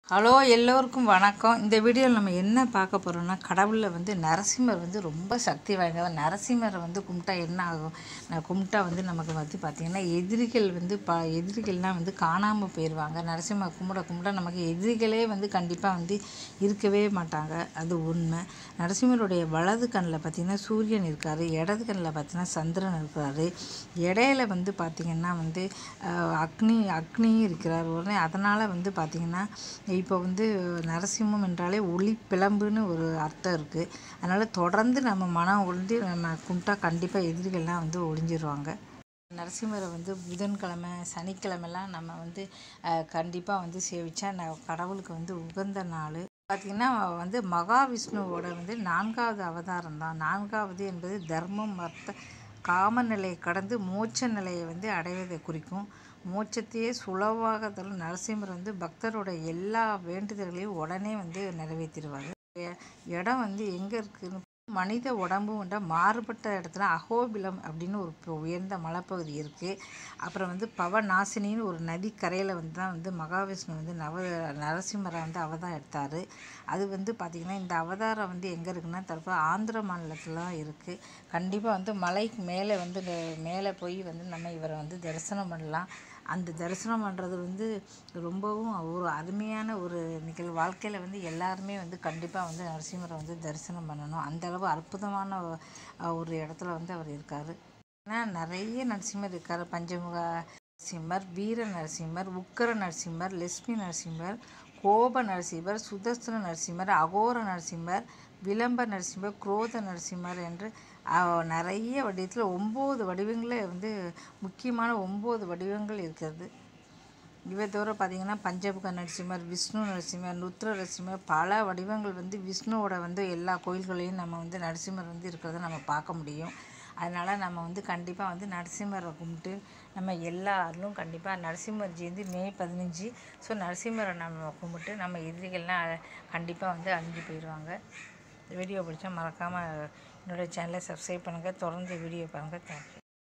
hello எல்லோருக்கும் வணக்கம் இந்த வீடியோவில் நம்ம என்ன பார்க்க போகிறோம்னா கடவுளில் வந்து நரசிம்மர் வந்து ரொம்ப சக்தி வாய்ந்தவர் நரசிம்மரை வந்து கும்பிட்டா என்ன ஆகும் நான் கும்பிட்டா வந்து நமக்கு வந்து பார்த்திங்கன்னா எதிரிகள் வந்து ப எதிரிகள்லாம் வந்து காணாமல் போயிடுவாங்க நரசிம்மர் கும்பிட கும்பிட நமக்கு எதிரிகளே வந்து கண்டிப்பாக வந்து இருக்கவே மாட்டாங்க அது உண்மை நரசிம்மருடைய வலது கண்ணில் பார்த்திங்கன்னா சூரியன் இருக்கார் இடது கண்ணில் பார்த்திங்கன்னா சந்திரன் இருக்கிறாரு இடையில வந்து பார்த்திங்கன்னா வந்து அஹ், அக்னி அக்னியும் இருக்கிறார் உடனே அதனால் வந்து பார்த்திங்கன்னா இப்போ வந்து நரசிம்மம் என்றாலே ஒளி பிளம்புன்னு ஒரு அர்த்தம் இருக்குது அதனால் தொடர்ந்து நம்ம மனம் ஒழிஞ்சு நம்ம கும்பிட்டா கண்டிப்பாக எதிரிகள்லாம் வந்து ஒழிஞ்சிருவாங்க நரசிம்மரை வந்து புதன்கிழமை சனிக்கிழமெல்லாம் நம்ம வந்து கண்டிப்பாக வந்து சேவிச்சா ந கடவுளுக்கு வந்து உகந்த நாள் பார்த்திங்கன்னா வந்து மகாவிஷ்ணுவோட வந்து நான்காவது அவதாரம் தான் நான்காவது என்பது தர்மம் அர்த்த காம நிலையை கடந்து மோட்ச நிலையை வந்து அடைவதை குறிக்கும் மோட்சத்தையே சுலவாக தரும் நரசிம்மர் வந்து பக்தரோட எல்லா வேண்டுதல்களையும் உடனே வந்து நிறைவேற்றிடுவார் இடம் வந்து எங்கே இருக்குன்னு மனித உடம்பு கொண்ட மாறுபட்ட இடத்துல அகோபிலம் அப்படின்னு ஒரு பு- உயர்ந்த மலைப்பகுதி இருக்குது அப்புறம் வந்து பவநாசினின்னு ஒரு நதி கரையில் வந்து தான் வந்து மகாவிஷ்ணு வந்து நவ நரசிம்மரை வந்து அவதாரம் எடுத்தார் அது வந்து பார்த்திங்கன்னா இந்த அவதாரம் வந்து எங்கே இருக்குன்னா தற்போது ஆந்திர மாநிலத்தில் தான் இருக்குது கண்டிப்பாக வந்து மலைக்கு மேலே வந்து நே- மேலே போய் வந்து நம்ம இவரை வந்து தரிசனம் பண்ணலாம் அந்த தரிசனம் பண்ணுறது வந்து ரொம்பவும் ஒரு அருமையான ஒரு நிகழ்வு வாழ்க்கையில் வந்து எல்லாருமே வந்து கண்டிப்பாக வந்து நரசிம்மரை வந்து தரிசனம் பண்ணணும் அந்த அளவு அற்புதமான ஒ- ஒரு இடத்துல வந்து அவர் இருக்கார் ஏன்னா நிறைய நரசிம்மர் இருக்கார் பஞ்சமுக நரசிம்மர் வீர நரசிம்மர் உக்கர நரசிம்மர் லட்சுமி நரசிம்மர் கோப நரசிம்மர் சுதர்சன நரசிம்மர் அகோர நரசிம்மர் விளம்ப நரசிம்மர் குரோத நரசிம்மர் என்று அஹ், நிறைய வடிவத்தில் ஒம்பது வடிவங்களில் வந்து முக்கியமான ஒம்பது வடிவங்கள் இருக்கிறது இவை தவிர பார்த்தீங்கன்னா பஞ்சமுக நரசிம்மர் விஷ்ணு நரசிம்மர் நுத்ர நரசிம்மர் பல வடிவங்கள் வந்து விஷ்ணுவோட வந்து எல்லா கோயில்களையும் நம்ம வந்து நரசிம்மர் வந்து இருக்கிறத நம்ம பார்க்க முடியும் அதனால் நம்ம வந்து கண்டிப்பாக வந்து நரசிம்மரை கும்பிட்டு நம்ம எல்லாரும் கண்டிப்பாக நரசிம்மர் ஜெயந்தி மே பதினஞ்சு ஸோ நரசிம்மரை நம்ம கும்பிட்டு நம்ம எதிரிகள்லாம் கண்டிப்பாக வந்து அழிஞ்சு போயிடுவாங்க வீடியோ பிடிச்சா மறக்காமல் என்னோடய சேனலை சப்ஸ்கிரைப் பண்ணுங்கள் தொடர்ந்து வீடியோ பாருங்கள் தேங்க்யூ